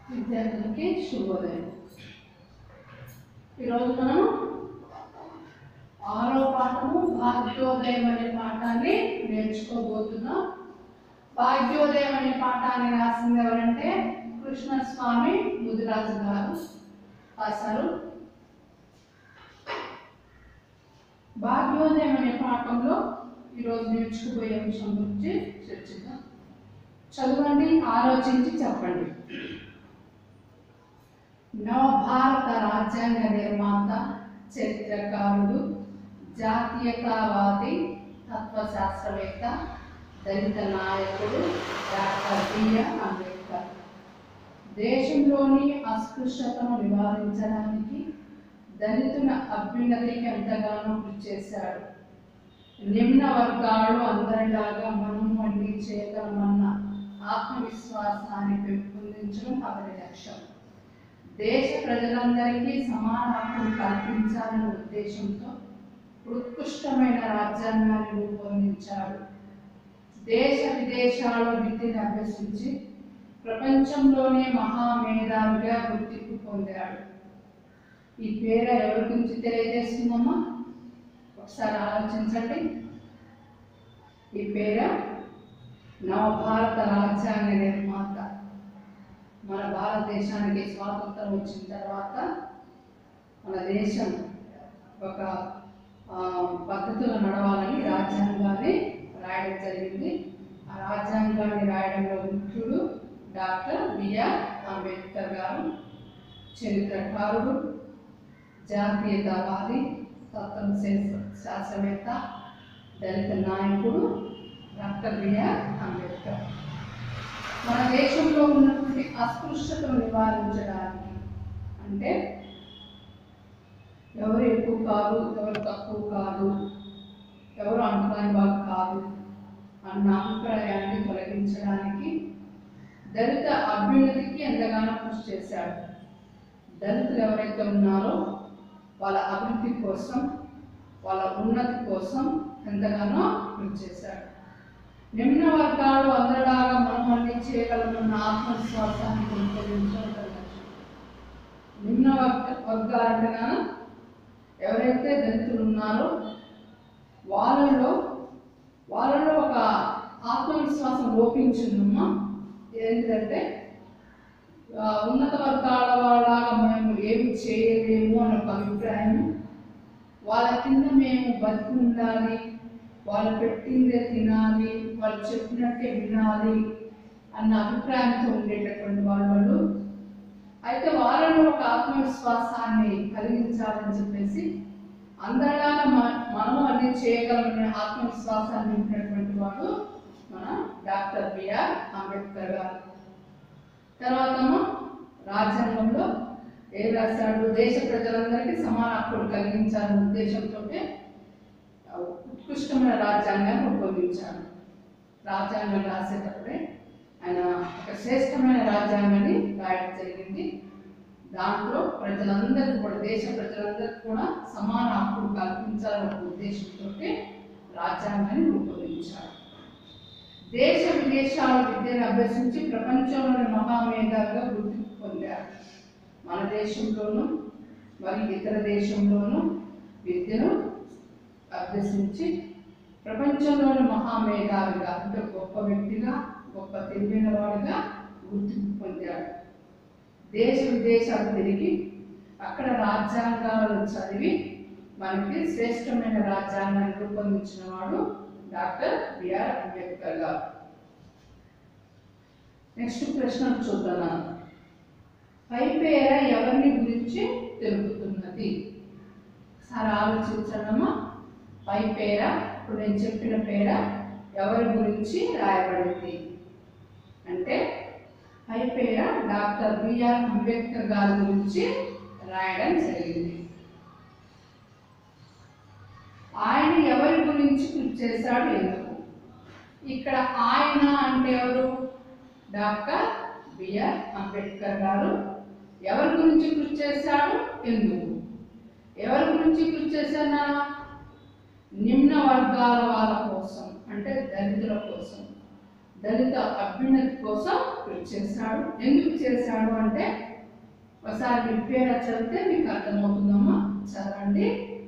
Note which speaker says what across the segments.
Speaker 1: విద్యార్థులకి శుభోదయం ఈరోజు మనం ఆరో పాఠము భాగ్యోదయం అనే పాఠాన్ని నేర్చుకోబోతున్నాం భాగ్యోదయం అనే పాఠాన్ని రాసింది ఎవరంటే కృష్ణస్వామి ముదిరాజు గారు రాశారు భాగ్యోదయం అనే పాఠంలో ఈరోజు నేర్చుకుపోయే అంశం గురించి చర్చిద్దాం చదవండి ఆలోచించి చెప్పండి నవభారత రాజ్యాంగ నిర్మాత చరిత్రకారుడు జాతీయతావాది తత్వశాస్త్రవేత్త దళిత నాయకుడు డాక్టర్ బిఆర్ అంబేద్కర్ దేశంలోని అస్పృశ్యతను నివారించడానికి దళితుల అభ్యున్నతికి ఎంతగానో కృషి చేశాడు నిమ్న వర్గాలు అందరిలాగా మనం వండి చేయగలమన్న ఆత్మవిశ్వాసాన్ని పెంపొందించడం అతని లక్ష్యం దేశ ప్రజలందరికీ సమాన హక్కులు కల్పించాలనే ఉద్దేశంతో ఉత్కృష్టమైన రాజ్యాంగాన్ని రూపొందించాడు దేశ విదేశాల్లో విద్యను అభ్యసించి ప్రపంచంలోనే మహామేధావిగా గుర్తింపు పొందాడు ఈ పేర ఎవరి గురించి తెలియజేస్తుందమ్మా ఒకసారి ఆలోచించండి ఈ పేర నవభారత రాజ్యాంగ నిర్మాత మన భారతదేశానికి స్వాతంత్రం వచ్చిన తర్వాత మన దేశం ఒక ఆ, పద్ధతిలో నడవాలని రాజ్యాంగాన్ని రాయడం జరిగింది ఆ రాజ్యాంగాన్ని రాయడంలో ముఖ్యుడు డాక్టర్ బిఆర్ అంబేద్కర్ గారు చరిత్రకారుడు జాతీయతావాది తత్వం శాస్త్రవేత్త దళిత నాయకుడు డాక్టర్ బిఆర్ అంబేద్కర్ మన దేశంలో ఉన్నటువంటి అస్పృశ్యతను నివారించడానికి అంటే ఎవరు ఎక్కువ కాదు ఎవరు తక్కువ కాదు ఎవరు అంతరాని వారు కాదు అన్న అభిప్రాయాన్ని తొలగించడానికి దళిత అభ్యున్నతికి ఎంతగానో కృషి చేశాడు దళితులు ఎవరైతే ఉన్నారో వాళ్ళ అభివృద్ధి కోసం వాళ్ళ ఉన్నతి కోసం ఎంతగానో కృషి చేశాడు నిమ్న వర్గాలు అందరిలాగా మనం అన్ని చేయగలమన్న ఆత్మవిశ్వాసాన్ని పెంపొందించడం నిమ్న వర్గ వర్గాలంటేనా ఎవరైతే దళితులు ఉన్నారో వాళ్ళలో వాళ్ళలో ఒక ఆత్మవిశ్వాసం లోపించిందమ్మా ఏంటంటే ఆ, ఉన్నత వర్గాల వాళ్ళలాగా మేము ఏమి చేయలేము అనే ఒక అభిప్రాయం వాళ్ళ కింద మేము బతికి ఉండాలి వాళ్ళు పెట్టిందే తినాలి వాళ్ళు చెప్పినట్టే వినాలి అన్న అభిప్రాయంతో ఉండేటటువంటి వాళ్ళు వాళ్ళు అయితే వాళ్ళలో ఒక ఆత్మవిశ్వాసాన్ని కలిగించాలని చెప్పేసి అందరిలాగా మ- మనము అన్ని చేయగలమనే ఆత్మవిశ్వాసాన్ని నింపినటువంటి వాడు మన డాక్టర్ బిఆర్ అంబేద్కర్ గారు తర్వాత రాజ్యాంగంలో ఏం రాశాడు దేశ ప్రజలందరికీ సమాన హక్కులు కలిగించాలనే ఉద్దేశంతో ఉత్కృష్టమైన రాజ్యాంగాన్ని రూపొందించాడు రాజ్యాంగం రాసేటప్పుడే ఆయన ఒక శ్రేష్టమైన రాజ్యాంగాన్ని రాయడం జరిగింది దాంట్లో ప్రజలందరికీ కూడా దేశ ప్రజలందరికీ కూడా సమాన హక్కులు కల్పించాలనే ఒక ఉద్దేశంతో రాజ్యాంగాన్ని రూపొందించాడు దేశ విదేశాల విద్యను అభ్యసించి ప్రపంచంలోని మహామేధావిగా గుర్తింపు పొందారు మన దేశంలోనూ మరి ఇతర దేశంలోనూ విద్యను అభ్యసించి ప్రపంచంలోని మహామేధావిగా అంటే గొప్ప వ్యక్తిగా గొప్ప తెలివైన వాడిగా గుర్తింపు పొందాడు దేశ విదేశాలు తిరిగి అక్కడ రాజ్యాంగాలను చదివి మనకి శ్రేష్టమైన రాజ్యాంగాన్ని రూపొందించిన వాడు డాక్టర్ బిఆర్ అంబేద్కర్ గారు నెక్స్ట్ ప్రశ్న చూద్దాం పై పేర ఎవరిని గురించి తెలుపుతున్నది ఒకసారి ఆలోచించడమా పై పేర ఇప్పుడు నేను చెప్పిన పేర ఎవరి గురించి రాయబడింది అంటే పై పేర డాక్టర్ బిఆర్ అంబేద్కర్ గారి గురించి రాయడం జరిగింది ఆయన ఎవరి గురించి కృషి చేశాడు ఎందుకు ఇక్కడ ఆయన అంటే ఎవరు డాక్టర్ బిఆర్ అంబేద్కర్ గారు ఎవరి గురించి కృషి చేశాడు ఎందుకు ఎవరి గురించి కృషి చేశానా నిమ్న వర్గాల వాళ్ళ కోసం అంటే దళితుల కోసం దళిత అభ్యున్నతి కోసం కృషి చేశాడు ఎందుకు చేశాడు అంటే ఒకసారి మీ పేరు చదివితే మీకు అర్థమవుతుందమ్మా చదవండి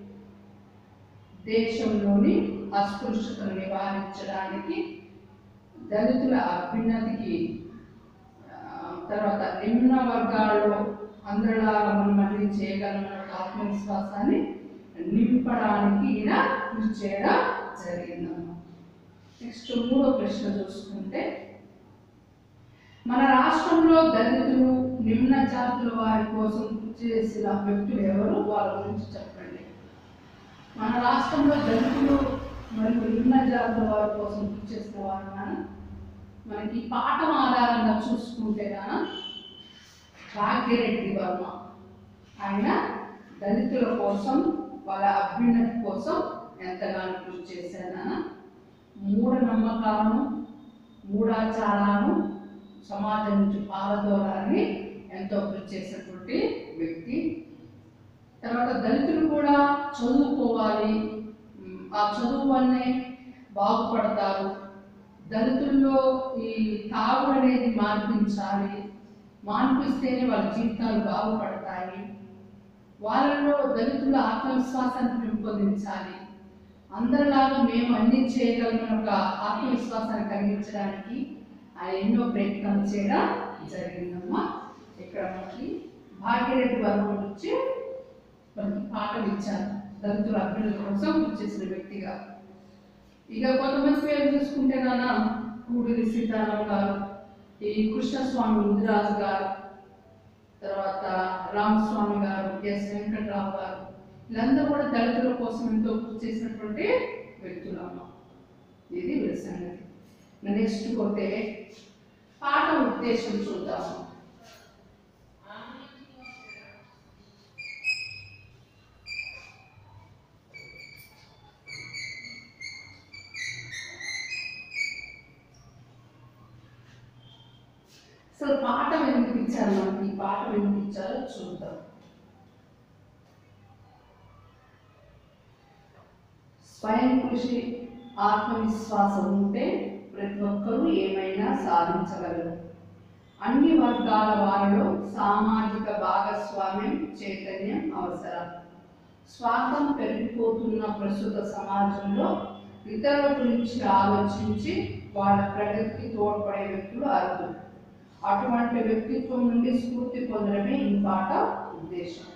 Speaker 1: దేశంలోని అస్పృశ్యతను నివారించడానికి దళితుల అభ్యున్నతికి ఆ, తర్వాత నిమ్న వర్గాల్లో అందరిలాగా మనం మళ్ళీ చేయగలమన్న ఒక ఆత్మవిశ్వాసాన్ని నింపడానికి ఈయన కృషి చేయడం జరిగిందమ్మా నెక్స్ట్ మూడో ప్రశ్న చూసుకుంటే మన రాష్ట్రంలో దళితులు నిమ్న జాతుల వారి కోసం కృషి చేసిన వ్యక్తులు ఎవరు వాళ్ళ గురించి చెప్పండి మన రాష్ట్రంలో దళితులు మరియు నిమ్న జాతుల వారి కోసం కృషి చేసిన వారు నాన్న మనకి పాఠం ఆధారంగా చూసుకుంటే గాన భాగ్యరెడ్డి వర్మ ఆయన దళితుల కోసం వాళ్ళ అభ్యున్నతి కోసం ఎంతగానో కృషి చేశారన్న మూఢ నమ్మకాలను మూఢాచారాలను సమాజం నుంచి పారదోలాలని ఎంతో కృషి చేసినటువంటి వ్యక్తి తర్వాత దళితులు కూడా చదువుకోవాలి ఉమ్, ఆ చదువు వల్లనే బాగుపడతారు దళితుల్లో ఈ తాగు అనేది మార్పించాలి మాన్పిస్తేనే వాళ్ళ జీవితాలు బాగుపడతాయి వాళ్ళలో దళితుల ఆత్మవిశ్వాసాన్ని పెంపొందించాలి అందరిలాగా మేము అన్ని చేయగలమని ఒక ఆత్మవిశ్వాసాన్ని కలిగించడానికి ఆయన ఎన్నో ప్రయత్నాలు చేయడం జరిగిందమ్మా ఇక్కడ మనకి భాగ్యరెడ్డి వర్మ నుంచి మనకి పాటలు ఇచ్చారు దళితుల అభ్యున్నతి కోసం కృషి చేసిన వ్యక్తిగా ఇక కొంతమంది పేరు చూసుకుంటే నాన్న కూడిరి సీతారాం గారు ఈ కృష్ణస్వామి ముదిరాజు గారు తర్వాత రామస్వామి గారు ఎస్ వెంకట్రావు గారు వీళ్ళందరూ కూడా దళితుల కోసం ఎంతో కృషి చేసినటువంటి వ్యక్తులమ్మ ఇది వీళ్ళ సంగతి నెక్స్ట్ పోతే పాట ఉద్దేశం చూద్దాము అసలు పాట ఎందుకు ఇచ్చారు మనకి ఈ పాట ఎందుకు ఇచ్చారో చూద్దాం స్వయం కృషి ఆత్మవిశ్వాసం ఉంటే ప్రతి ఒక్కరూ ఏమైనా సాధించగలరు అన్ని వర్గాల వారిలో సామాజిక భాగస్వామ్యం చైతన్యం అవసరం స్వార్థం పెరిగిపోతున్న ప్రస్తుత సమాజంలో ఇతరుల గురించి ఆలోచించి వాళ్ళ ప్రగతికి తోడ్పడే వ్యక్తులు అరుదు అటువంటి వ్యక్తిత్వం నుండి స్ఫూర్తి పొందడమే ఈ పాట ఉద్దేశం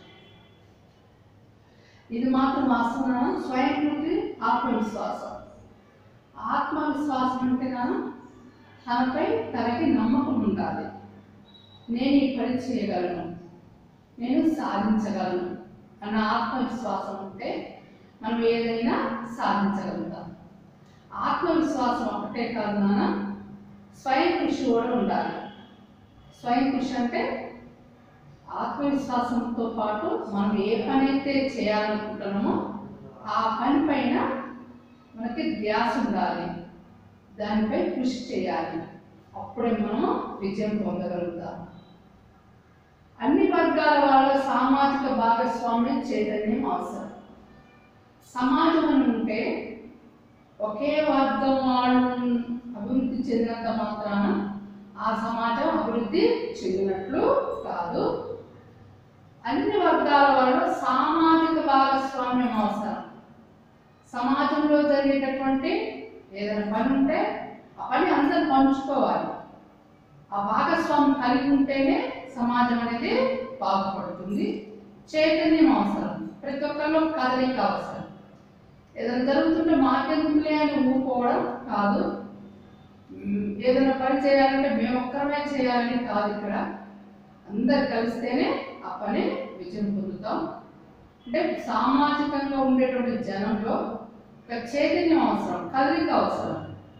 Speaker 1: ఇది మాత్రం వాస్తవం స్వయం కృతి ఆత్మవిశ్వాసం ఆత్మవిశ్వాసం అంటే నాన్న తనపై తనకి నమ్మకం ఉండాలి నేను ఈ పని చేయగలను నేను సాధించగలను అన్న ఆత్మవిశ్వాసం ఉంటే మనం ఏదైనా సాధించగలుగుతాం ఆత్మవిశ్వాసం ఒకటే కాదు నాన్న స్వయం కృషి కూడా ఉండాలి స్వయం కృషి అంటే ఆత్మవిశ్వాసంతో పాటు మనం ఏ పని అయితే చేయాలనుకుంటున్నామో ఆ పని పైన మనకి ధ్యాస ఉండాలి దానిపై కృషి చేయాలి అప్పుడే మనం విజయం పొందగలుగుతాం అన్ని వర్గాల వాళ్ళ సామాజిక భాగస్వామ్యం చైతన్యం అవసరం సమాజం అని ఉంటే ఒకే వర్గం వాళ్ళు అభివృద్ధి చెందినంత మాత్రాన ఆ సమాజం అభివృద్ధి చెందినట్లు కాదు అన్ని వర్గాల వాళ్ళు సామాజిక భాగస్వామ్యం అవసరం సమాజంలో జరిగేటటువంటి ఏదైనా పని ఉంటే ఆ పని అందరు పంచుకోవాలి ఆ భాగస్వామ్యం కలిగి ఉంటేనే సమాజం అనేది బాగుపడుతుంది చైతన్యం అవసరం ప్రతి ఒక్కరిలో కదలిక అవసరం ఏదైనా జరుగుతుంటే మాకెందుకులే అని ఊరుకోవడం కాదు మ్, ఏదైనా పని చేయాలంటే మేము ఒక్కరమే చేయాలని కాదు ఇక్కడ అందరు కలిస్తేనే ఆ పని విజయం పొందుతాం అంటే సామాజికంగా ఉండేటువంటి జనంలో ఒక చైతన్యం అవసరం కదలిక అవసరం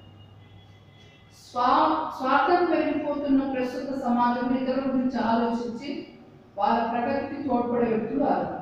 Speaker 1: స్వా స్వార్థం పెరిగిపోతున్న ప్రస్తుత సమాజంలో ఇతరుల గురించి ఆలోచించి వాళ్ళ ప్రగతికి తోడ్పడే వ్యక్తులు అర్హులు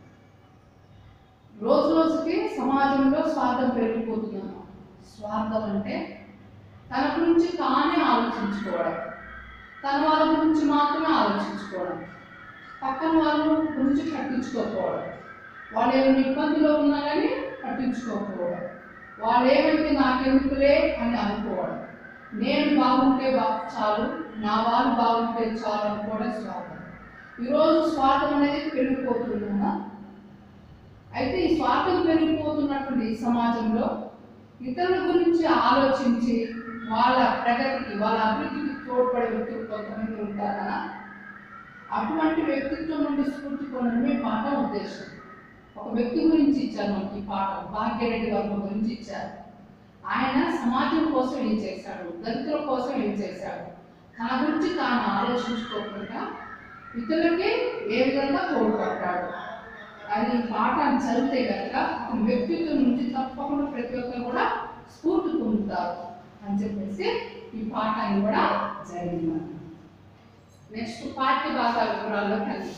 Speaker 1: రోజు రోజుకి సమాజంలో స్వార్థం పెరిగిపోతుందన్నమాట స్వార్థం అంటే తన గురించి తానే ఆలోచించుకోవడం తన వాళ్ళ గురించి మాత్రమే ఆలోచించుకోవడం పక్కన వాళ్ళ గురించి పట్టించుకోకపోవడం వాళ్ళు ఏమైనా ఇబ్బందిలో ఉన్నా కానీ పట్టించుకోకపోవడం వాళ్ళు ఏమైతే నాకెందుకులే అని అనుకోవడం నేను బాగుంటే బా- చాలు నా వాళ్ళు బాగుంటే చాలు అని కూడా స్వార్థం ఈరోజు స్వార్థం అనేది పెరిగిపోతుందా అయితే ఈ స్వార్థం పెరిగిపోతున్నటువంటి ఈ సమాజంలో ఇతరుల గురించి ఆలోచించి వాళ్ళ ప్రగతికి వాళ్ళ అభివృద్ధికి తోడ్పడే వ్యక్తులు కొంతమంది ఉంటారు కదా అటువంటి వ్యక్తిత్వం నుండి స్ఫూర్తి పొందడమే పాఠం ఉద్దేశం ఒక వ్యక్తి గురించి ఇచ్చారు మనకి ఈ పాఠం భాగ్యరెడ్డి వర్మ గురించి ఇచ్చారు ఆయన సమాజం కోసం ఏం చేశాడు దళితుల కోసం ఏం చేశాడు తన గురించి తాను ఆలోచించుకోకుండా ఇతరులకి ఏ విధంగా తోడ్పడ్డాడు అది ఈ పాఠాన్ని చదివితే కనుక అతని వ్యక్తిత్వం నుంచి తప్పకుండా ప్రతి ఒక్కరు కూడా స్ఫూర్తి పొందుతారు అని చెప్పేసి ఈ పాఠాన్ని కూడా జరిగింది నెక్స్ట్ పాఠ్య భాషా వివరాల్లో కలిగి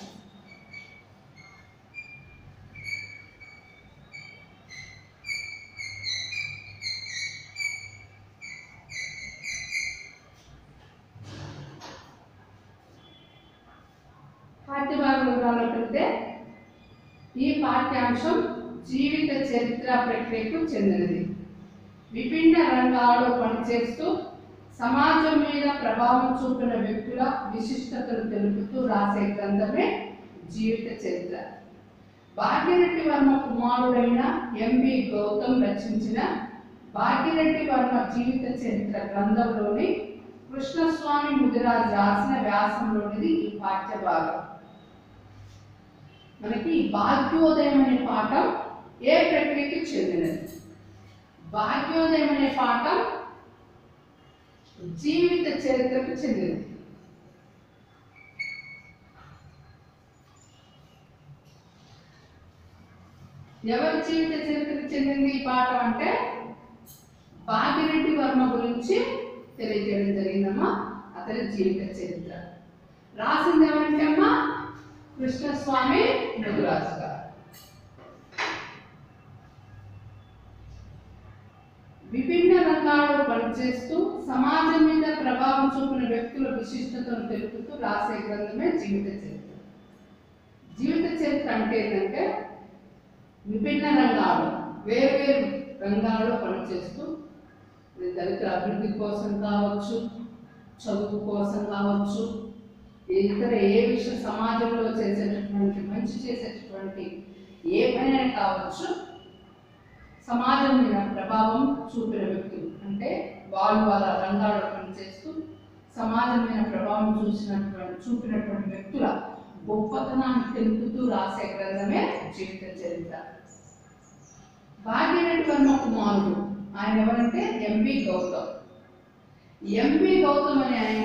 Speaker 1: పాఠ్యభాగ వివరాల్లోకి వెళ్తే ఈ పాఠ్యాంశం జీవిత చరిత్ర ప్రక్రియకు చెందినది విభిన్న రంగాల్లో పనిచేస్తూ సమాజం మీద ప్రభావం చూపిన వ్యక్తుల విశిష్టతను తెలుపుతూ రాసే గ్రంథమే జీవిత చరిత్ర భాగ్యరెడ్డి వర్మ కుమారుడైన ఎంవి గౌతమ్ రచించిన భాగ్యరెడ్డి వర్మ జీవిత చరిత్ర గ్రంథంలోని కృష్ణస్వామి ముదిరాజ్ రాసిన వ్యాసంలోనిది ఈ పాఠ్య భాగం మనకి భాగ్యోదయం అనే పాఠం ఏ ప్రక్రియకి చెందినది భాగ్యోదయం అనే పాఠం జీవిత చరిత్రకు చెందినది ఎవరి జీవిత చరిత్రకు చెందింది ఈ పాఠం అంటే భాగ్యరెడ్డి వర్మ గురించి తెలియజేయడం జరిగిందమ్మా అతని జీవిత చరిత్ర రాసింది ఎవరంటే అమ్మా కృష్ణస్వామి ముదురాజు గారు విభిన్న రంగాల్లో పనిచేస్తూ సమాజం మీద ప్రభావం చూపిన వ్యక్తుల విశిష్టతను తెలుపుతూ రాసే గ్రంథమే జీవిత చరిత్ర జీవిత చరిత్ర అంటే ఏంటంటే విభిన్న రంగాలు వేర్వేరు రంగాల్లో పనిచేస్తూ ఇది దళితుల అభివృద్ధి కోసం కావచ్చు చదువు కోసం కావచ్చు ఇతర ఏ విషయం సమాజంలో చేసేటటువంటి మంచి చేసేటటువంటి ఏ పనైనా కావచ్చు సమాజం మీద ప్రభావం చూపిన వ్యక్తులు అంటే వాళ్ళు వాళ్ళ రంగాల్లో పనిచేస్తూ సమాజం మీద ప్రభావం చూసినటువంటి చూపినటువంటి వ్యక్తుల గొప్పతనాన్ని తెలుపుతూ రాసే గ్రంథమే జీవిత చరిత్ర భాగ్యరెడ్డి వర్మ కుమారుడు ఆయన ఎవరంటే ఎంపీ గౌతమ్ ఎంపీ గౌతమ్ అనే ఆయన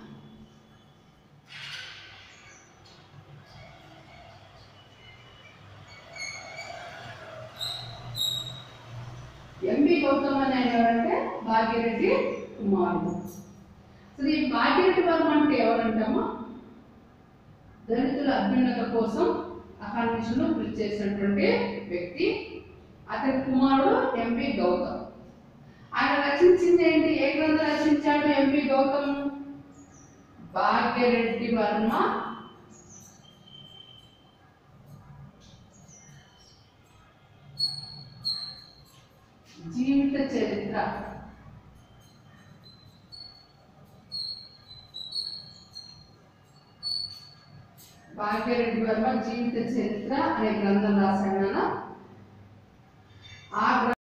Speaker 1: ఎంపీ గౌతమ్ అనే ఆయన ఎవరంటే భాగ్యరెడ్డి కుమారుడు అసలు ఈ భాగ్యరెడ్డి వర్మ అంటే ఎవరంటామో దళితుల అభ్యున్నత కోసం అకానిషను కృషి చేసినటువంటి వ్యక్తి అతని కుమారుడు ఎంపీ గౌతమ్ ఆయన రచించింది ఏంటి ఏ గ్రంథం రచించాడు ఎంపీ గౌతమ్ భాగ్యరెడ్డి వర్మ జీవిత చరిత్ర భాగ్యరెడ్డి వర్మ జీవిత చరిత్ర అనే గ్రంథం రాశాడు నాన్న. ఆ గ్రంథం